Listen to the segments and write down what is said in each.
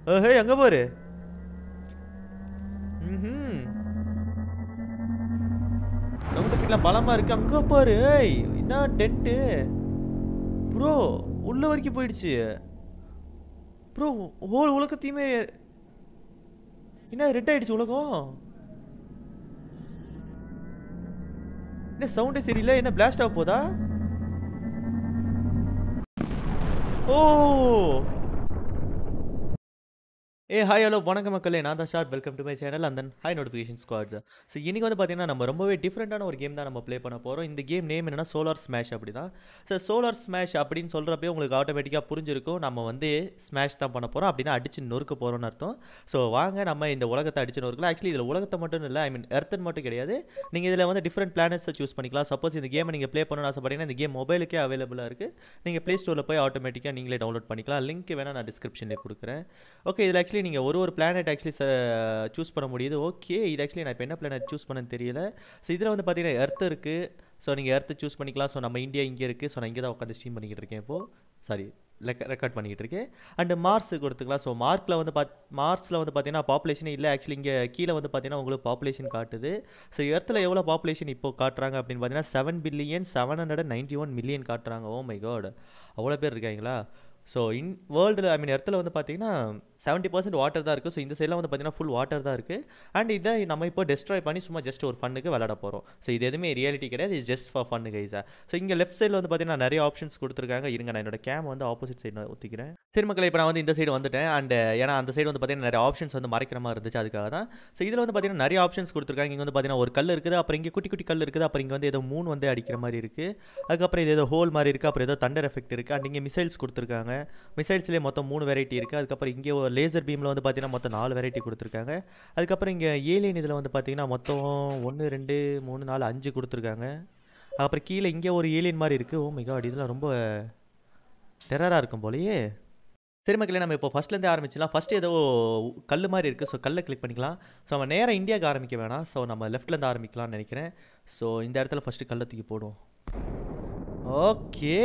ஏஹே எங்கே போரு ம் சவுண்ட் எஃபெக்ட்லாம் பலமாக இருக்கு அங்கே பாரு ஏய் என்ன டென்ட்டு ப்ரோ உள்ள வரைக்கும் போயிடுச்சு ப்ரோ ஹோல் உலகத்தையுமே என்ன ரெட் ஆயிடுச்சு உலகம் என்ன சவுண்டே சரியில்லை என்ன பிளாஸ்ட் ஆக போதா ஓ ஏ ஹாய் ஹலோ வணக்கம் மக்களே நான் தான் short welcome to my channel and then hi notification squads so இன்றைக்கி வந்து பார்த்தீங்கன்னா நம்ம ரொம்பவே டிஃப்ரெண்ட்டான ஒரு கேம் தான் நம்ம ப்ளே பண்ண போகிறோம் இந்த கேம் நேம் என்னன்னா சோலார் ஸ்மாஷ் அப்படி தான் ஸோ சோலார் ஸ்மாஷ் அப்படின்னு சொல்கிறப்பே உங்களுக்கு ஆட்டோமேட்டிக்காக புரிஞ்சிருக்கும் நம்ம வந்து ஸ்மாஷ் தான் பண்ண போகிறோம் அப்படின்னா அடிச்சு நொறுக்க போகிறோம்னு அர்த்தம் ஸோ வாங்க நம்ம இந்த உலகத்தை அடிச்சு நொறுக்கலாம் ஆக்சுவலி இதில் உலகத்தை மட்டும் இல்லை ஐ மீன் எர்த்தன் மட்டும் கிடையாது நீங்கள் இதில் வந்து டிஃப்ரெண்ட் பிளானட்ஸை சூஸ் பண்ணிக்கலாம் சப்போஸ் இந்த கேமை நீங்கள் ப்ளே பண்ணணும்னு ஆசைப்பட்டீங்கன்னா இந்த கேம் மொபைலுக்கே அவைலபிளாக இருக்குது நீங்கள் ப்ளே ஸ்டோரில் போய் ஆட்டோமேட்டிக்காக நீங்களே டவுன்லோட் பண்ணிக்கலாம் லிங்க் வேணால் நான் டிஸ்கிரிப்ஷனில் கொடுக்குறேன் ஓகே இதில் ஆக்சுவலி நீங்கள் ஒரு ஒரு பிளானட் ஆக்சுவலி சூஸ் பண்ண முடியுது ஓகே இது ஆக்சுவலி நான் இப்போ என்ன பிளானட் சூஸ் பண்ணேன்னு தெரியல ஸோ இதில் வந்து பார்த்தீங்கன்னா எர்த் இருக்குது ஸோ நீங்கள் எர்த்து சூஸ் பண்ணிக்கலாம் ஸோ நம்ம இந்தியா இங்கே இருக்குது ஸோ நான் இங்கே தான் உட்காந்து ஸ்ட்ரீம் பண்ணிக்கிட்டு இருக்கேன் இப்போது சாரி ரெக்கார்ட் பண்ணிக்கிட்டு இருக்கேன் அண்டு மார்ஸ் கொடுத்துக்கலாம் ஸோ மார்க்கில் வந்து பாத் மார்ஸில் வந்து பார்த்தீங்கன்னா பாப்புலேஷனே இல்லை ஆக்சுவலி இங்கே கீழே வந்து பார்த்தீங்கன்னா உங்களுக்கு பாப்புலேஷன் காட்டுது ஸோ எர்த்தில் எவ்வளோ பாப்புலேஷன் இப்போ காட்டுறாங்க அப்படின்னு பார்த்தீங்கன்னா seven billion seven hundred ninety one million காட்டுறாங்க ஓ மை காட் அவ்வளோ பேர் இருக்காங்களா ஸோ இன் வேர்ல்டு ஐ மீன் இடத்துல வந்து பார்த்தீங்கன்னா செவன்ட்டி பர்சன்ட் வாட்டர் தான் இருக்குது ஸோ இந்த சைடில் வந்து பார்த்தீங்கன்னா ஃபுல் வாட்டர் தான் இருக்குது அண்ட் இதை நம்ம இப்போ டெஸ்ட்ராய் பண்ணி சும்மா ஜஸ்ட் ஒரு ஃபன்னுக்கு விளாட போகிறோம் ஸோ இது எதுவுமே ரியாலிட்டி கிடையாது இது ஜஸ்ட் ஃபார் ஃபன்னு கைஸா ஸோ இங்கே லெஃப்ட் சைடில் வந்து பார்த்தீங்கன்னா நிறைய ஆப்ஷன்ஸ் கொடுத்துருக்காங்க இருங்க நான் என்னோட கேம் வந்து ஆப்போசிட் சைடு ஊற்றிக்கிறேன் சரி மக்களை இப்போ நான் வந்து இந்த சைடு வந்துட்டேன் அண்ட் ஏன்னா அந்த சைடு வந்து பார்த்தீங்கன்னா நிறைய ஆப்ஷன்ஸ் வந்து மறைக்கிற மாதிரி இருந்துச்சு அதுக்காக தான் ஸோ இதில் வந்து பார்த்தீங்கன்னா நிறைய ஆப்ஷன்ஸ் கொடுத்துருக்காங்க இங்கே வந்து பார்த்தீங்கன்னா ஒரு கல் இருக்குது அப்புறம் இங்கே குட்டி குட்டி கல் இருக்குது அப்புறம் இங்கே வந்து ஏதோ மூணு வந்து அடிக்கிற மாதிரி இருக்குது அதுக்கப்புறம் இது ஏதோ ஹோல் மாதிரி இருக்குது அப்புறம் ஏதோ தண்டர் எஃபெக்ட் இருக்குது அண்ட் இங்கே மிசைல்ஸ் கொடுத்துருக்காங்க மிசைல்ஸ்லேயே மொத்தம் மூணு வெரைட்டி இருக்குது அதுக்கப்புறம் இங்கே ஒரு லேசர் பீமில் வந்து பார்த்தீங்கன்னா மொத்தம் நாலு வெரைட்டி கொடுத்துருக்காங்க அதுக்கப்புறம் இங்கே ஏலியன் இதில் வந்து பார்த்தீங்கன்னா மொத்தம் ஒன்று ரெண்டு மூணு நாலு அஞ்சு கொடுத்துருக்காங்க அப்புறம் கீழே இங்கே ஒரு ஏலியன் மாதிரி இருக்குது ஓ மை காட் இதெல்லாம் ரொம்ப டெரராக இருக்கும் போலயே சரி மக்களே நம்ம இப்போ ஃபஸ்ட்லேருந்தே ஆரம்பிச்சிடலாம் ஃபஸ்ட்டு ஏதோ கல் மாதிரி இருக்குது ஸோ கல்லை கிளிக் பண்ணிக்கலாம் ஸோ நம்ம நேராக இந்தியாவுக்கு ஆரம்பிக்க வேணாம் ஸோ நம்ம லெஃப்ட்லேருந்து ஆரம்பிக்கலாம்னு நினைக்கிறேன் ஸோ இந்த இடத்துல ஃபஸ்ட்டு கல்லை தூக்கி போடுவோம் ஓகே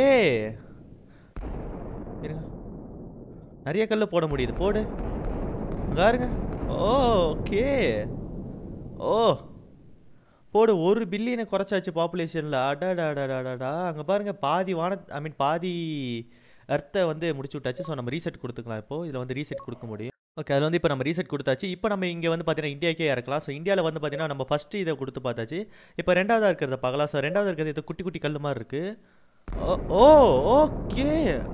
இருங்க நிறைய கல் போட முடியுது போடு அங்க பாருங்க ஓகே ஓ போடு ஒரு பில்லியனை குறைச்சாச்சு பாப்புலேஷனில் அடாடாடாடாடா அங்கே பாருங்கள் பாதி வான ஐ மீன் பாதி எர்த்தை வந்து முடிச்சு விட்டாச்சு ஸோ நம்ம ரீசெட் கொடுத்துக்கலாம் இப்போது இதில் வந்து ரீசெட் கொடுக்க முடியும் ஓகே அதில் வந்து இப்போ நம்ம ரீசெட் கொடுத்தாச்சு இப்போ நம்ம இங்கே வந்து பார்த்தீங்கன்னா இந்தியாக்கே இறக்கலாம் ஸோ இந்தியாவில் வந்து பார்த்தீங்கன்னா நம்ம ஃபஸ்ட்டு இதை கொடுத்து பார்த்தாச்சு இப்போ ரெண்டாவதாக இருக்கிறத பார்க்கலாம் ஸோ ரெண்டாவது இருக்கிறது இது குட்டி குட்டி கல் மாதிரி இருக்குது oh oh okay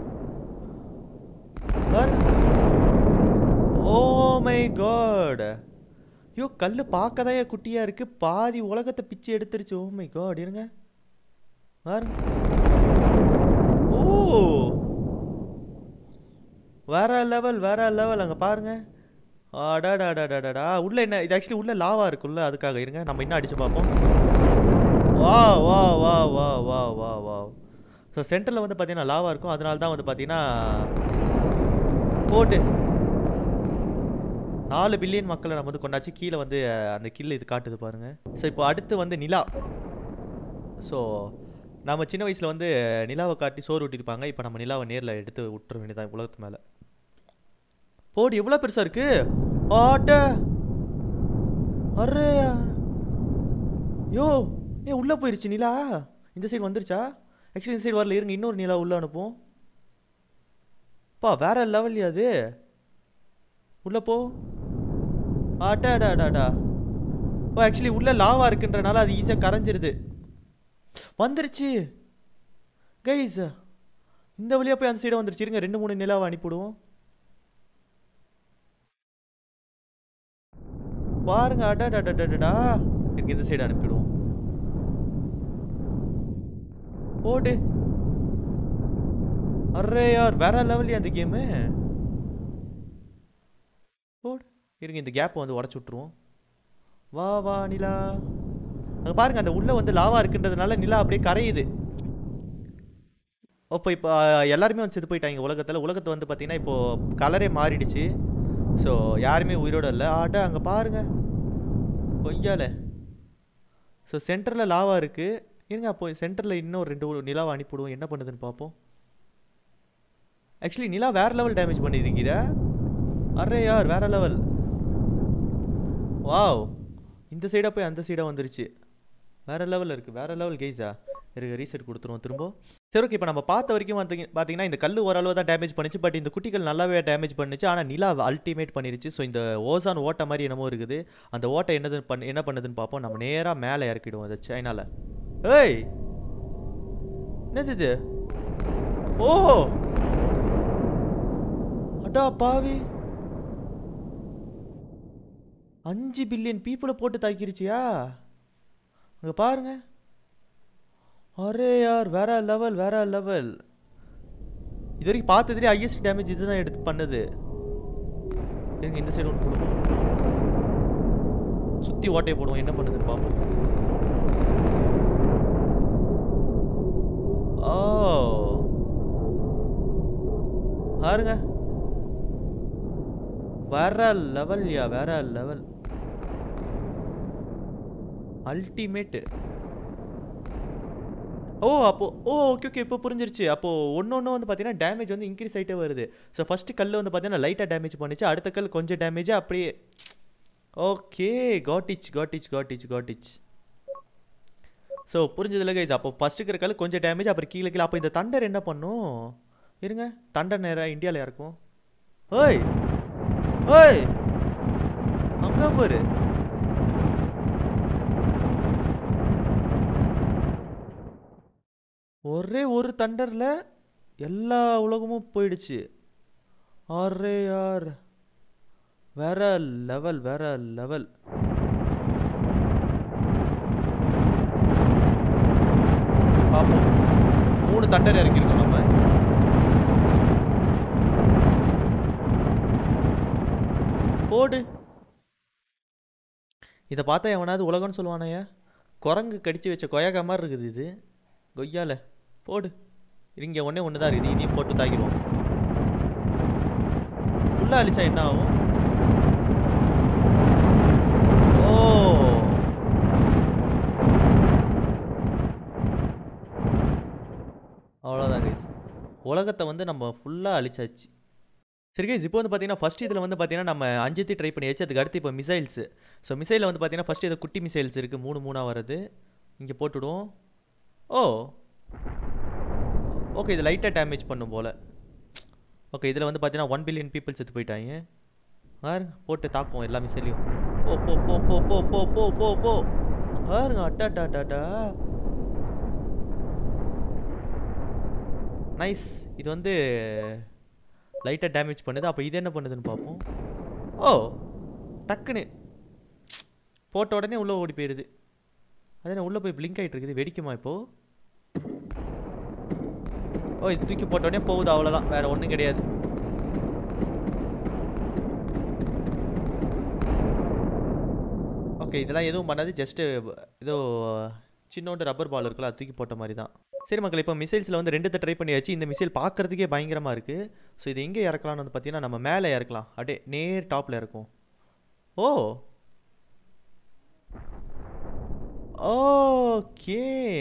oh my God ஐயோ கல் பார்க்க தான் குட்டியாக இருக்குது பாதி உலகத்தை பிச்சு எடுத்துருச்சு ஓ மை காட் இருங்க பாருங்க ஓ வேற லெவல் வேற லெவல் அங்கே பாருங்க அடாடாடாடாடா உள்ள என்ன இது ஆக்சுவலி உள்ள லாவா இருக்குல்ல அதுக்காக இருங்க நம்ம இன்னும் அடிச்சு பார்ப்போம் வா வா வா வா வா வா வா ஸோ சென்டரில் வந்து பார்த்தீங்கன்னா லாவா இருக்கும் அதனால தான் வந்து பார்த்தீங்கன்னா போட்டு நாலு பில்லியன் மக்களை நம்ம வந்து கொண்டாச்சு கீழே வந்து அஹ், அந்த கில் இது காட்டுது பாருங்க ஸோ இப்போ அடுத்து வந்து நிலா ஸோ நம்ம சின்ன வயசில் வந்து நிலாவை காட்டி சோறு விட்டிருப்பாங்க இப்போ நம்ம நிலாவை நேரில் எடுத்து விட்டுற வேண்டியதான் உலகத்து மேலே போடு எவ்வளோ பெருசாக இருக்கு ஆட்ட அரே யோ ஏ உள்ளே போயிருச்சு நிலா இந்த சைடு வந்துருச்சா ஆக்சுவலி இந்த சைடு வரல இருங்க இன்னொரு நிலா உள்ளே அனுப்புவோம் பா வேற லெவல்யா அது உள்ள போ ஆட்டாடாடாடா ஓ ஆக்சுவலி உள்ள லாவா இருக்குன்றனால அது ஈஸியாக கரைஞ்சிருது வந்துருச்சு கைஸ் இந்த வழியா போய் அந்த சைடு வந்துருச்சு இருங்க ரெண்டு மூணு நிலாவை அனுப்பிவிடுவோம் பாருங்க அடாடாடாடாடா இருக்கு இந்த சைடு அனுப்பிடுவோம் போடு அரே யார் வேற லெவல்யா அந்த கேமு போடு இருங்க இந்த கேப்பை வந்து உடச்சி விட்ருவோம் வா வா நிலா அங்கே பாருங்க அந்த உள்ள வந்து லாவா இருக்குன்றதுனால நிலா அப்படியே கரையுது இப்போ இப்போ எல்லாருமே வந்து செத்து போயிட்டாங்க உலகத்தில் உலகத்தை வந்து பார்த்தீங்கன்னா இப்போது கலரே மாறிடுச்சு ஸோ யாருமே உயிரோட இல்லை ஆட்டா அங்கே பாருங்க கொய்யால ஸோ சென்டரில் லாவா இருக்குது இருங்க அப்போ சென்டரில் இன்னும் ரெண்டு நிலாவை அனுப்பிவிடுவோம் என்ன பண்ணுதுன்னு பார்ப்போம் ஆக்சுவலி நிலா வேறு லெவல் டேமேஜ் பண்ணியிருக்கீதா அரே யார் வேற லெவல் வாவ் இந்த சைடாக போய் அந்த சைடாக வந்துருச்சு வேற லெவலில் இருக்குது வேற லெவல் கேஸா இருக்கு ரீசெட் கொடுத்துருவோம் திரும்ப சரி ஓகே இப்போ நம்ம பார்த்த வரைக்கும் வந்து பார்த்தீங்கன்னா இந்த கல் ஓரளவு தான் டேமேஜ் பண்ணுச்சு பட் இந்த குட்டிகள் நல்லாவே டேமேஜ் பண்ணுச்சு ஆனால் நிலா அல்டிமேட் பண்ணிருச்சு ஸோ இந்த ஓசான் ஓட்டை மாதிரி என்னமோ இருக்குது அந்த ஓட்டை என்னது பண்ண என்ன பண்ணுதுன்னு பார்ப்போம் நம்ம நேராக மேலே இறக்கிடுவோம் அதை சைனால ஏய் என்னது இது ஓ அடா பாவி அஞ்சு பில்லியன் பீப்புளை போட்டு தாக்கிருச்சியா அங்கே பாருங்க அரே யார் வேற லெவல் வேற லெவல் இது வரைக்கும் பார்த்ததுலேயே ஹையஸ்ட் டேமேஜ் இதுதான் எடுத்து பண்ணுது இருங்க இந்த சைடு ஒன்று கொடுப்போம் சுற்றி ஓட்டையை போடுவோம் என்ன பண்ணுதுன்னு பார்ப்போம் ஓ பாருங்க வேற லெவல்யா வேற லெவல் அல்டிமேட்டு ஓ அப்போ ஓ ஓகே ஓகே இப்போ புரிஞ்சிருச்சு அப்போ ஒன்று ஒன்று வந்து பார்த்தீங்கன்னா டேமேஜ் வந்து இன்க்ரீஸ் ஆகிட்டே வருது ஸோ ஃபஸ்ட்டு கல் வந்து பார்த்தீங்கன்னா லைட்டாக டேமேஜ் பண்ணிச்சு அடுத்த கல் கொஞ்சம் டேமேஜ் அப்படியே ஓகே காட்டிச் காட்டிச் காட்டிச் காட்டிச் ஸோ புரிஞ்சதில்ல கைஸ் அப்போ ஃபஸ்ட்டு இருக்கிற கல் கொஞ்சம் டேமேஜ் அப்புறம் கீழே கீழே அப்போ இந்த தண்டர் என்ன பண்ணும் இருங்க தண்டர் நேராக இந்தியாவில் இருக்கும் ஓய் ஓய் அங்கே பாரு ஒரே ஒரு தண்டரில் எல்லா உலகமும் போயிடுச்சு அரே யார் வேற லெவல் வேற லெவல் பார்ப்போம் மூணு தண்டர் இறக்கியிருக்கோம் நம்ம போடு இதை பார்த்தா எவனாவது உலகம்னு சொல்லுவானேயா குரங்கு கடிச்சு வச்ச கொயக்கா மாதிரி இருக்குது இது கொய்யால போடு இங்கே ஒன்றே ஒன்று தான் இருக்குது இதையும் போட்டு தாக்கிடுவோம் ஃபுல்லாக அழிச்சா என்ன ஆகும் ஓ அவ்வளோதான் கைஸ் உலகத்தை வந்து நம்ம ஃபுல்லாக அழிச்சாச்சு சரி கைஸ் இப்போ வந்து பார்த்தீங்கன்னா ஃபஸ்ட் இதில் வந்து பார்த்தீங்கன்னா நம்ம அஞ்சுத்தி ட்ரை பண்ணியாச்சு அதுக்கு அடுத்து இப்போ மிசைல்ஸு ஸோ மிசைலில் வந்து பார்த்தீங்கன்னா ஃபஸ்ட் இது குட்டி மிசைல்ஸ் இருக்குது மூணு மூணாக வருது இங்கே போட்டுடுவோம் ஓ ஓகே இது லைட்டாக டேமேஜ் பண்ணும் போல் ஓகே இதில் வந்து பார்த்தீங்கன்னா ஒன் பில்லியன் பீப்புள் செத்து போயிட்டாங்க பாருங்க போட்டு தாக்குவோம் எல்லா மிசைலையும் போ போ போ போ போ போ போ போ போ பாருங்க அட்டா டா டா டா நைஸ் இது வந்து லைட்டாக டேமேஜ் பண்ணுது அப்போ இது என்ன பண்ணுதுன்னு பார்ப்போம் ஓ டக்குன்னு போட்ட உடனே உள்ளே ஓடி போயிடுது அது என்ன உள்ளே போய் பிளிங்க் ஆகிட்டு இருக்குது வெடிக்குமா இப்போது ஓ இது தூக்கி போட்ட உடனே போகுது அவ்வளோதான் வேறு ஒன்றும் கிடையாது ஓகே இதெல்லாம் எதுவும் பண்ணாது ஜஸ்ட்டு ஏதோ சின்னோண்டு ரப்பர் பால் இருக்குல்ல அது தூக்கி போட்ட மாதிரி தான் சரி மக்கள் இப்போ மிசைல்ஸில் வந்து ரெண்டுத்தை ட்ரை பண்ணியாச்சு இந்த மிசைல் பார்க்குறதுக்கே பயங்கரமாக இருக்குது ஸோ இது எங்கே இறக்கலாம்னு வந்து பார்த்தீங்கன்னா நம்ம மேலே இறக்கலாம் அப்படியே நேர் டாப்பில் இருக்கும் ஓ ஓகே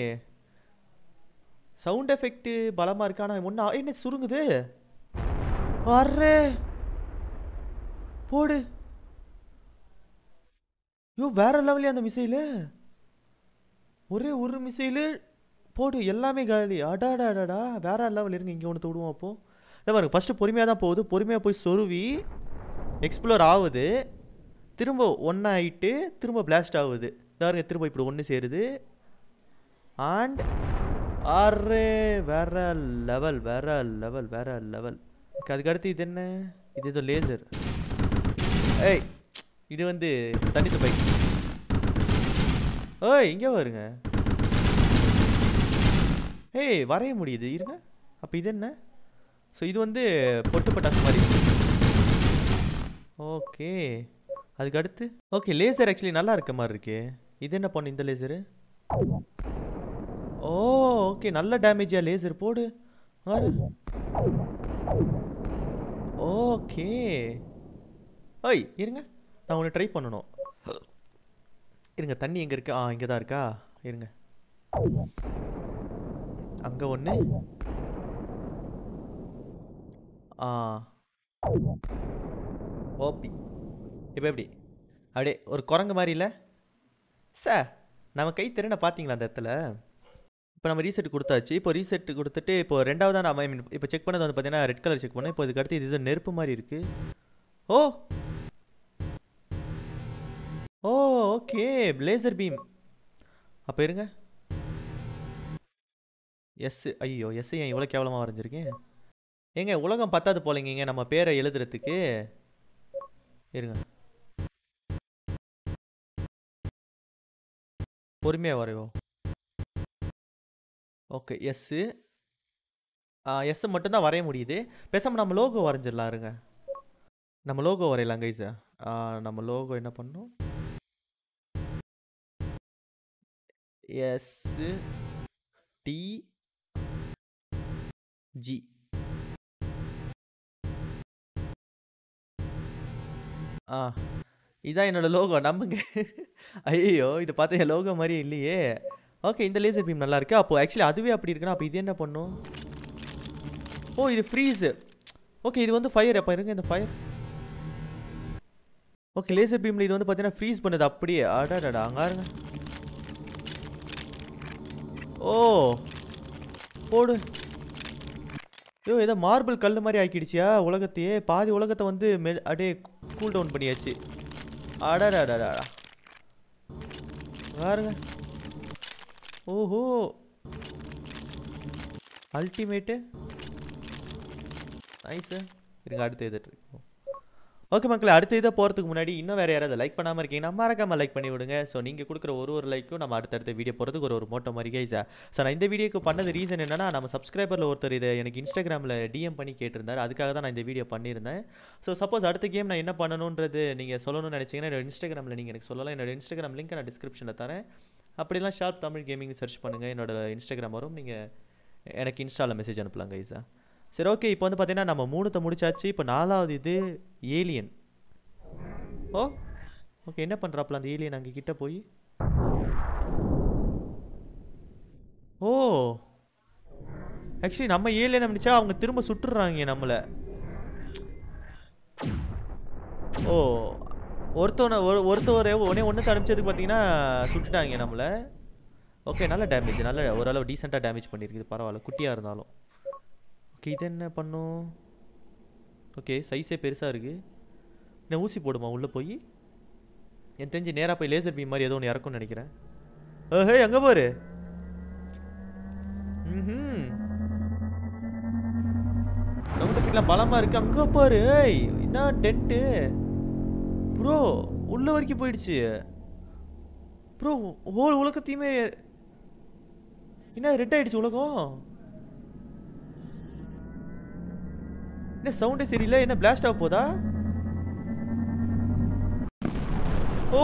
சவுண்ட் எஃபெக்ட் பலமாக இருக்கு ஆனால் ஒன்றா என்ன சுருங்குது அரே போடு ஐயோ வேற லெவலே அந்த மிசைலு ஒரே ஒரு மிசைலு போடு எல்லாமே காலி அடாடாடாடா வேற லெவல் இருங்க இங்கே ஒன்று விடுவோம் அப்போது இதை பாருங்க ஃபஸ்ட்டு பொறுமையாக தான் போகுது பொறுமையாக போய் சொருவி எக்ஸ்ப்ளோர் ஆகுது திரும்ப ஒன்றாயிட்டு திரும்ப பிளாஸ்ட் ஆகுது பாருங்க திரும்ப இப்படி ஒன்று சேருது அண்ட் அரே வேற லெவல் வேற லெவல் வேற லெவல் அதுக்கு அடுத்து இது என்ன இது ஏதோ லேசர் ஏய் இது வந்து தண்ணி துப்பாக்கி ஏய் இங்கே வருங்க ஏய் வரைய முடியுது இருங்க அப்போ இது என்ன ஸோ இது வந்து பொட்டு பட்டாசு மாதிரி ஓகே அதுக்கு அடுத்து ஓகே லேசர் ஆக்சுவலி நல்லா இருக்க மாதிரி இருக்கே இது என்ன பண்ணு இந்த லேசரு ஓ ஓகே நல்ல டேமேஜா லேசர் போடு பாரு ஓகே ஓய் இருங்க நான் ஒன்று ட்ரை பண்ணணும் இருங்க தண்ணி எங்கே இருக்கு ஆ இங்கே தான் இருக்கா இருங்க அங்கே ஒன்று ஆ ஓபி இப்போ எப்படி அப்படியே ஒரு குரங்கு மாதிரி இல்லை சார் நம்ம கை திறனை பார்த்தீங்களா அந்த இடத்துல இப்போ நம்ம ரீசெட் கொடுத்தாச்சு இப்போ ரீசெட் கொடுத்துட்டு இப்போ ரெண்டாவதாக நம்ம ஐ மீன் இப்போ செக் பண்ணது வந்து பார்த்தீங்கன்னா ரெட் கலர் செக் பண்ணேன் இப்போ இதுக்கு அடுத்து இது ஏதோ நெருப்பு மாதிரி இருக்குது oh oh okay laser beam அப்போ இருங்க எஸ் ஐயோ எஸ் ஏன் இவ்வளோ கேவலமாக வரைஞ்சிருக்கேன் ஏங்க உலகம் பத்தாது போலங்க நம்ம பேரை எழுதுறதுக்கு இருங்க பொறுமையாக வரைவோம் ஓகே எஸ்ஸு எஸ் மட்டும்தான் வரைய முடியுது பேசாமல் நம்ம லோகோ வரைஞ்சிடலாம் இருங்க நம்ம லோகோ வரையலாம் கைஸா நம்ம லோகோ என்ன பண்ணோம் எஸ் டி ஜி ஆ இதான் என்னோட லோகோ நம்புங்க ஐயோ இது பார்த்தா என் லோகோ மாதிரி இல்லையே ஓகே இந்த லேசர் பீம் நல்லா இருக்கு அப்போ ஆக்சுவலி அதுவே அப்படி இருக்குன்னா அப்போ இது என்ன பண்ணும் ஓ இது ஃப்ரீஸு ஓகே இது வந்து ஃபயர் அப்போ இருங்க இந்த ஃபயர் ஓகே லேசர் பீமில் இது வந்து பார்த்தீங்கன்னா ஃப்ரீஸ் பண்ணுது அப்படியே அடாடா அங்கே இருங்க ஓ போடு ஐயோ ஏதோ மார்பிள் கல் மாதிரி ஆக்கிடுச்சியா உலகத்தையே பாதி உலகத்தை வந்து மெ அப்படியே கூல் டவுன் பண்ணியாச்சு அடாடாடாடா பாருங்க ஓஹோ அல்டிமேட்டு நைஸு இருங்க அடுத்து எதிர்த்து ஓகே மக்களே அடுத்த இதை போகிறதுக்கு முன்னாடி இன்னும் வேறு யாராவது லைக் பண்ணாமல் இருக்கீங்கன்னா மறக்காமல் லைக் பண்ணி விடுங்க ஸோ நீங்கள் கொடுக்குற ஒரு ஒரு லைக்கும் நம்ம அடுத்தடுத்த வீடியோ போகிறதுக்கு ஒரு ஒரு மோட்டோ மாதிரி கைஸா ஸோ நான் இந்த வீடியோக்கு பண்ணது ரீசன் என்னன்னா நம்ம சப்ஸ்கிரைபரில் ஒருத்தர் இதை எனக்கு இன்ஸ்டாகிராமில் டிஎம் பண்ணி கேட்டிருந்தார் அதுக்காக தான் நான் இந்த வீடியோ பண்ணியிருந்தேன் ஸோ சப்போஸ் அடுத்த கேம் நான் என்ன பண்ணணுன்றது நீங்கள் சொல்லணும்னு நினச்சிங்கன்னா என்னோட இன்ஸ்டாகிராமில் நீங்கள் எனக்கு சொல்லலாம் என்னோட இன்ஸ்டாகிராம் லிங்க் நான் டிஸ்கிரிப்ஷனில் தரேன் அப்படிலாம் ஷார்ப் தமிழ் கேமிங் சர்ச் பண்ணுங்கள் என்னோட இன்ஸ்டாகிராம் வரும் நீங்கள் எனக்கு இன்ஸ்டாவில் மெசேஜ் அனுப்பலாம் கைஸா சரி ஓகே இப்போ வந்து பார்த்தீங்கன்னா நம்ம மூணுத்தை முடிச்சாச்சு இப்போ நாலாவது இது ஏலியன் ஓ ஓகே என்ன பண்ணுறாப்புல அந்த ஏலியன் அங்கே கிட்ட போய் ஓ ஆக்சுவலி நம்ம ஏலியன் நினச்சா அவங்க திரும்ப சுட்டுடுறாங்க நம்மளை ஓ ஒருத்தவனை ஒரு ஒருத்தவரை ஒன்னே ஒன்று அனுப்பிச்சதுக்கு பார்த்தீங்கன்னா சுட்டுட்டாங்க நம்மளை ஓகே நல்ல டேமேஜ் நல்ல ஓரளவு டீசெண்டாக டேமேஜ் பண்ணியிருக்குது பரவாயில்ல குட்டியாக இருந்தாலும் ஓகே இது என்ன பண்ணும் ஓகே சைஸே பெருசாக இருக்குது என்ன ஊசி போடுமா உள்ளே போய் என் தெரிஞ்சு நேராக போய் லேசர் பீம் மாதிரி ஏதோ ஒன்று இறக்கும்னு நினைக்கிறேன் ஹே அங்கே பாரு ம் சவுண்ட் எஃபெக்ட்லாம் பலமாக இருக்கு அங்கே பாரு ஏய் என்ன டென்ட்டு ப்ரோ உள்ள வரைக்கும் போயிடுச்சு ப்ரோ ஹோல் உலகத்தையுமே என்ன ரெட் ஆயிடுச்சு உலகம் என்ன சவுண்டே சரியில்லை என்ன பிளாஸ்ட் ஆக போதா ஓ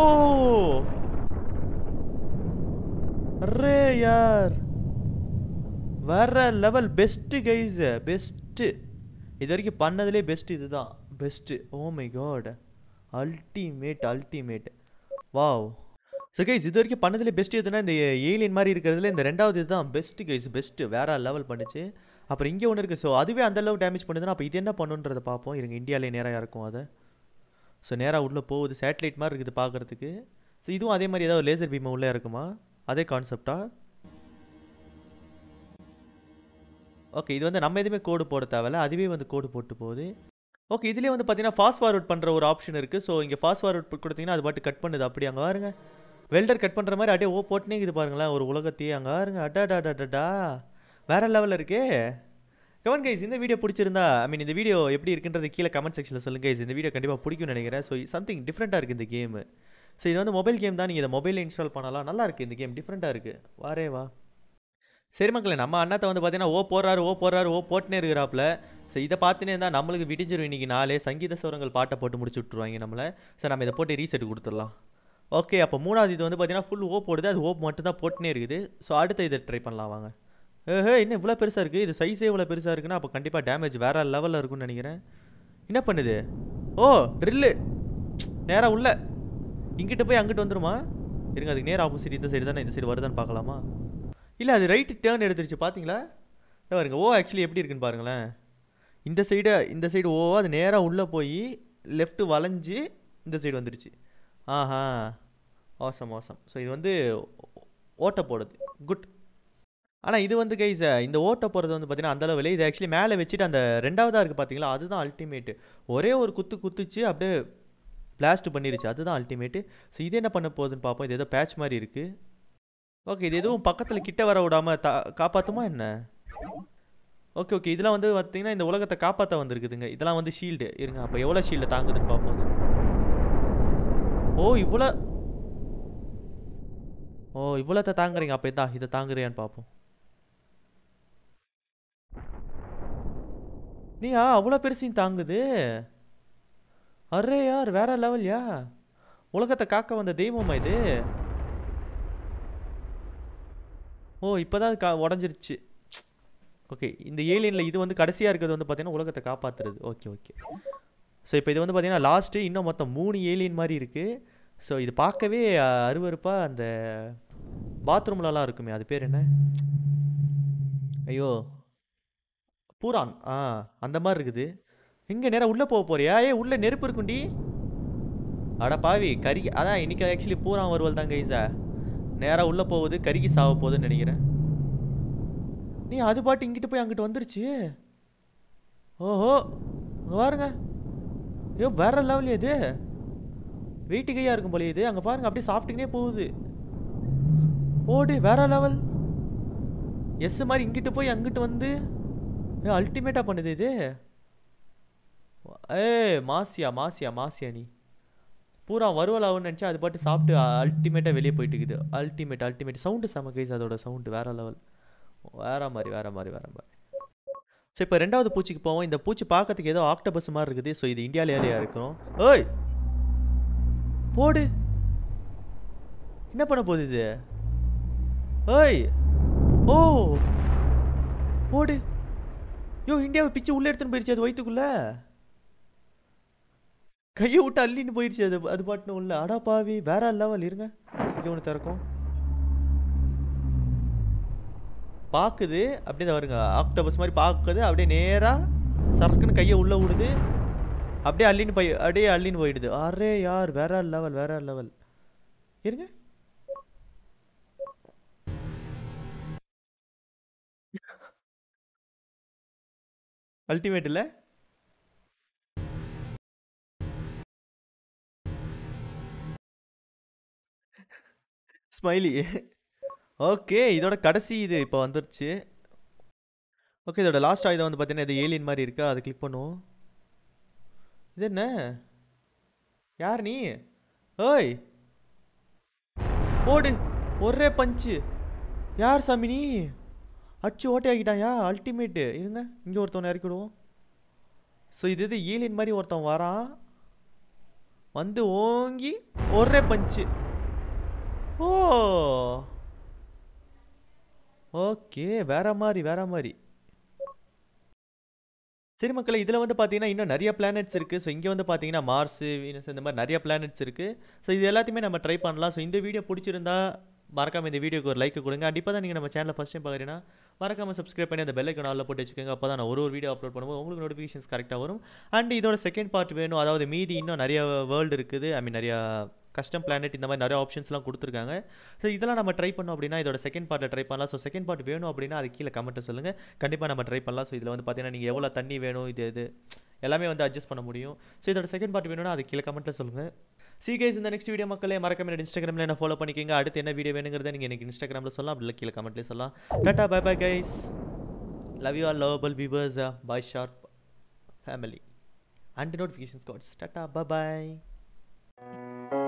அரே யார் வேற லெவல் பெஸ்ட்டு கைஸ் பெஸ்ட்டு இது வரைக்கும் பண்ணதுலே பெஸ்ட் இதுதான் best oh my God ultimate ultimate wow so guys இது வரைக்கும் பண்ணதுலே பெஸ்ட் எதுனா இந்த ஏலியன் மாதிரி இருக்கிறதுல இந்த ரெண்டாவது இதுதான் பெஸ்ட்டு கைஸ் பெஸ்ட்டு வேற லெவல் பண்ணுச்சு அப்புறம் இங்கே ஒன்று இருக்குது ஸோ அதுவே அந்த அளவு டேமேஜ் பண்ணுதுன்னா அப்போ இது என்ன பண்ணுன்றதை பார்ப்போம் இருங்க இந்தியாவிலே நேராக இருக்கும் அதை ஸோ நேராக உள்ளே போகுது சேட்டலைட் மாதிரி இருக்குது பார்க்குறதுக்கு ஸோ இதுவும் அதே மாதிரி ஏதாவது லேசர் பீம் உள்ளே இருக்குமா அதே கான்செப்டா ஓகே இது வந்து நம்ம எதுவுமே கோடு போட தேவையில்ல அதுவே வந்து கோடு போட்டு போகுது ஓகே இதுலேயே வந்து பார்த்தீங்கன்னா ஃபாஸ்ட் ஃபார்வர்ட் பண்ணுற ஒரு ஆப்ஷன் இருக்குது ஸோ இங்கே ஃபாஸ்ட் ஃபார்வர்ட் கொடுத்தீங்கன்னா அது பாட்டு கட் பண்ணுது அப்படி அங்கே பாருங்க வெல்டர் கட் பண்ணுற மாதிரி அப்படியே ஓ போட்டுனே இது பாருங்களேன் ஒரு உலகத்தையே அங்கே பாருங்க அடாடாடாடா வேற லெவலில் இருக்கே கமெண்ட் கைஸ் இந்த வீடியோ பிடிச்சிருந்தா ஐ மீன் இந்த வீடியோ எப்படி இருக்குன்றது கீழே கமெண்ட் செக்ஷனில் சொல்லுங்க கைஸ் இந்த வீடியோ கண்டிப்பாக பிடிக்கும்னு நினைக்கிறேன் ஸோ சம்திங் டிஃப்ரெண்ட்டாக இருக்குது இந்த கேம் ஸோ இது வந்து மொபைல் கேம் தான் நீங்கள் இதை மொபைலில் இன்ஸ்டால் பண்ணலாம் நல்லா இருக்குது இந்த கேம் டிஃப்ரெண்ட்டாக இருக்குது வாரே வா சரி மக்களே நம்ம அண்ணாத்த வந்து பார்த்தீங்கன்னா ஓ போடுறாரு ஓ போடுறாரு ஓ போட்டுனே இருக்கிறாப்புல ஸோ இதை பார்த்துனே இருந்தால் நம்மளுக்கு விடிஞ்சிரும் இன்னைக்கு நாளே சங்கீத சோரங்கள் பாட்டை போட்டு முடிச்சு விட்ருவாங்க நம்மளை ஸோ நம்ம இதை போட்டு ரீசெட் கொடுத்துடலாம் ஓகே அப்போ மூணாவது இது வந்து பார்த்தீங்கன்னா ஃபுல் ஓ போடுது அது ஓ மட்டும் தான் போட்டுனே இருக்குது ஸோ அடுத்த இதை ட்ரை பண்ணலாம் வாங்க ஏஹே இன்னும் இவ்வளோ பெருசாக இருக்குது இது சைஸே இவ்வளோ பெருசாக இருக்குன்னா அப்போ கண்டிப்பாக டேமேஜ் வேறு லெவலில் இருக்கும்னு நினைக்கிறேன் என்ன பண்ணுது ஓ ட்ரில்லு நேராக உள்ள இங்கிட்ட போய் அங்கிட்டு வந்துருமா இருங்க அதுக்கு நேர் ஆப்போசிட் இந்த சைடு தானே இந்த சைடு வருதான்னு பார்க்கலாமா இல்லை அது ரைட்டு டேர்ன் எடுத்துருச்சு பார்த்தீங்களா இதோ பாருங்க ஓ ஆக்சுவலி எப்படி இருக்குன்னு பாருங்களேன் இந்த சைடு இந்த சைடு ஓ அது நேராக உள்ளே போய் லெஃப்ட் வளைஞ்சு இந்த சைடு வந்துருச்சு ஆஹா மோசம் மோசம் ஸோ இது வந்து ஓட்ட போடுது குட் ஆனால் இது வந்து கைஸ் இந்த ஓட்ட போகிறது வந்து பார்த்தீங்கன்னா அந்த அளவில் இது ஆக்சுவலி மேலே வச்சுட்டு அந்த ரெண்டாவதாக இருக்குது பார்த்தீங்களா அதுதான் அல்டிமேட்டு ஒரே ஒரு குத்து குத்துச்சு அப்படியே பிளாஸ்ட் பண்ணிருச்சு அதுதான் அல்டிமேட்டு ஸோ இது என்ன பண்ண போகுதுன்னு பார்ப்போம் இது ஏதோ பேட்ச் மாதிரி இருக்குது ஓகே இது எதுவும் பக்கத்தில் கிட்ட வர விடாமல் தா காப்பாற்றுமா என்ன ஓகே ஓகே இதெல்லாம் வந்து பார்த்தீங்கன்னா இந்த உலகத்தை காப்பாற்ற வந்திருக்குதுங்க இதெல்லாம் வந்து ஷீல்டு இருங்க அப்போ எவ்வளோ ஷீல்டு தாங்குதுன்னு பார்ப்போம் அது. ஓ இவ்வளோ ஓ இவ்வளோத்த தாங்குறீங்க அப்போ இதான் இதை தாங்குறியான்னு பார்ப்போம் நீயா அவ்வளோ பெருசையும் தாங்குது அரே யார் வேற லெவல்யா உலகத்தை காக்க வந்த தெய்வமா இது ஓ இப்போதான் கா உடஞ்சிருச்சு ஓகே இந்த ஏலியனில் இது வந்து கடைசியாக இருக்கிறது வந்து பார்த்தீங்கன்னா உலகத்தை காப்பாற்றுறது ஓகே ஓகே ஸோ இப்போ இது வந்து பார்த்தீங்கன்னா லாஸ்ட்டு இன்னும் மொத்தம் மூணு ஏலியன் மாதிரி இருக்குது ஸோ இது பார்க்கவே அஹ், அருவருப்பாக அந்த பாத்ரூம்லலாம் இருக்குமே அது பேர் என்ன ஐயோ பூரான் ஆ அந்த மாதிரி இருக்குது எங்கே நேராக உள்ளே போக போறியா ஏ உள்ளே நெருப்பு இருக்குண்டி அட பாவி கறி அதான் இன்னைக்கு ஆக்சுவலி பூரான் வருவல் தான் கைஸா நேராக உள்ளே போகுது கருகி சாவ போகுதுன்னு நினைக்கிறேன் நீ அது பாட்டு இங்கிட்டு போய் அங்கிட்டு வந்துருச்சு ஓஹோ இங்க பாருங்க ஐயோ வேற லெவல் இது வெயிட்டு கையாக இருக்கும் போல இது அங்கே பாருங்க அப்படியே சாப்பிட்டுக்கினே போகுது போடு வேற லெவல் எஸ் மாதிரி இங்கிட்டு போய் அங்கிட்டு வந்து ஏ அல்டிமேட்டாக பண்ணுது இது ஏ மாசியா மாசியா மாசியா நீ பூரா வருவலாகும்னு நினச்சா அது பாட்டு சாப்பிட்டு அல்டிமேட்டாக வெளியே போயிட்டு இருக்குது அல்டிமேட் அல்டிமேட் சவுண்டு செம கைஸ் அதோட சவுண்டு வேற லெவல் வேற மாதிரி வேற மாதிரி வேற மாதிரி ஸோ இப்போ ரெண்டாவது பூச்சிக்கு போவோம் இந்த பூச்சி பார்க்கறதுக்கு ஏதோ ஆக்டோபஸ் மாதிரி இருக்குது ஸோ இது இந்தியாவிலேயா இருக்கிறோம் ஓய் போடு என்ன பண்ண போகுது இது ஓய் ஓ போடு யோ இந்தியாவை பிச்சு உள்ளே எடுத்துன்னு போயிடுச்சு அது வயிற்றுக்குள்ள கையை விட்டு அள்ளின்னு போயிடுச்சு அது அது பாட்டுன்னு உள்ள அடா பாவி வேற லெவல் இருங்க இங்கே ஒன்று திறக்கும் பார்க்குது அப்படியே தான் வருங்க ஆக்டோபஸ் மாதிரி பார்க்குது அப்படியே நேராக சரக்குன்னு கையை உள்ளே விடுது அப்படியே அள்ளின்னு போய் அப்படியே அள்ளின்னு போயிடுது அரே யார் வேற லெவல் வேற லெவல் இருங்க அல்டிமேட் இல்லை ஸ்மைலி ஓகே இதோட கடைசி இது இப்போ வந்துருச்சு ஓகே இதோட லாஸ்ட் ஆயுதம் வந்து பார்த்தீங்கன்னா இது ஏலியன் மாதிரி இருக்கா அதை கிளிக் பண்ணுவோம் இது என்ன யார் நீ ஓய் ஓடு ஒரே பஞ்சு யார் சாமி நீ அடிச்சு ஓட்டையாக்கிட்டாயா அல்டிமேட்டு இருங்க இங்கே ஒருத்தவனை இறக்கி விடுவோம் ஸோ இது இது ஏலியன் மாதிரி ஒருத்தன் வரான் வந்து ஓங்கி ஒரே பஞ்சு ஓ ஓகே வேற மாதிரி வேற மாதிரி சரி மக்களே இதில் வந்து பார்த்தீங்கன்னா இன்னும் நிறைய பிளானட்ஸ் இருக்குது ஸோ இங்கே வந்து பார்த்தீங்கன்னா மார்ஸ் வீனஸ் இந்த மாதிரி நிறைய பிளானட்ஸ் இருக்குது ஸோ இது எல்லாத்தையுமே நம்ம ட்ரை பண்ணலாம் ஸோ இந்த வீடியோ பிடிச்சிருந்தா மறக்காம இந்த வீடியோக்கு ஒரு லைக் கொடுங்க கண்டிப்பாக தான் நீங்கள் நம்ம சேனலை ஃபஸ்ட் டைம் பார்க்குறீங்கன்னா மறக்காம சப்ஸ்கிரைப் பண்ணி அந்த பெல் ஐக்கன் ஆல்ல போட்டு வச்சுக்கோங்க அப்போ தான் நான் ஒரு ஒரு வீடியோ அப்லோட் பண்ணும்போது உங்களுக்கு நோட்டிஃபிகேஷன்ஸ் கரெக்டாக வரும் அண்ட் இதோட செகண்ட் பார்ட் வேணும் அதாவது மீதி இன்னும் நிறைய வேர்ல்டு இருக்குது ஐ மீன் நிறையா கஸ்டம் பிளானட் இந்த மாதிரி நிறைய ஆப்ஷன்ஸ்லாம் கொடுத்துருக்காங்க ஸோ இதெல்லாம் நம்ம ட்ரை பண்ணோம் அப்படின்னா இதோட செகண்ட் பார்ட்டில் ட்ரை பண்ணலாம் ஸோ செகண்ட் பார்ட் வேணும் அப்படின்னா அது கீழே கமெண்ட்டை சொல்லுங்கள் கண்டிப்பாக நம்ம ட்ரை பண்ணலாம் ஸோ இதில் வந்து பார்த்தீங்கன்னா நீங்கள் எவ்வளோ தண்ணி வேணும் இது இது எல்லாமே வந்து அட்ஜஸ்ட் பண்ண முடியும் ஸோ இதோட செகண்ட் பார்ட் வேணும்னா அது கீழே கமெண்ட்டில் சொல்லுங்கள் சி கைஸ் இந்த நெக்ஸ்ட் வீடியோ மக்களே மறக்காம என்னோட இன்ஸ்டாகிராமில் என்ன ஃபாலோ பண்ணிக்கோங்க அடுத்து என்ன வீடியோ வேணுங்கிறத நீங்கள் எனக்கு இன்ஸ்டாகிராமில் சொல்லலாம் அப்படி இல்லை கீழே கமெண்ட்லேயே சொல்லலாம் டாட்டா bye bye guys love you are lovable viewers bye sharp family and notifications gods டாட்டா பை பாய்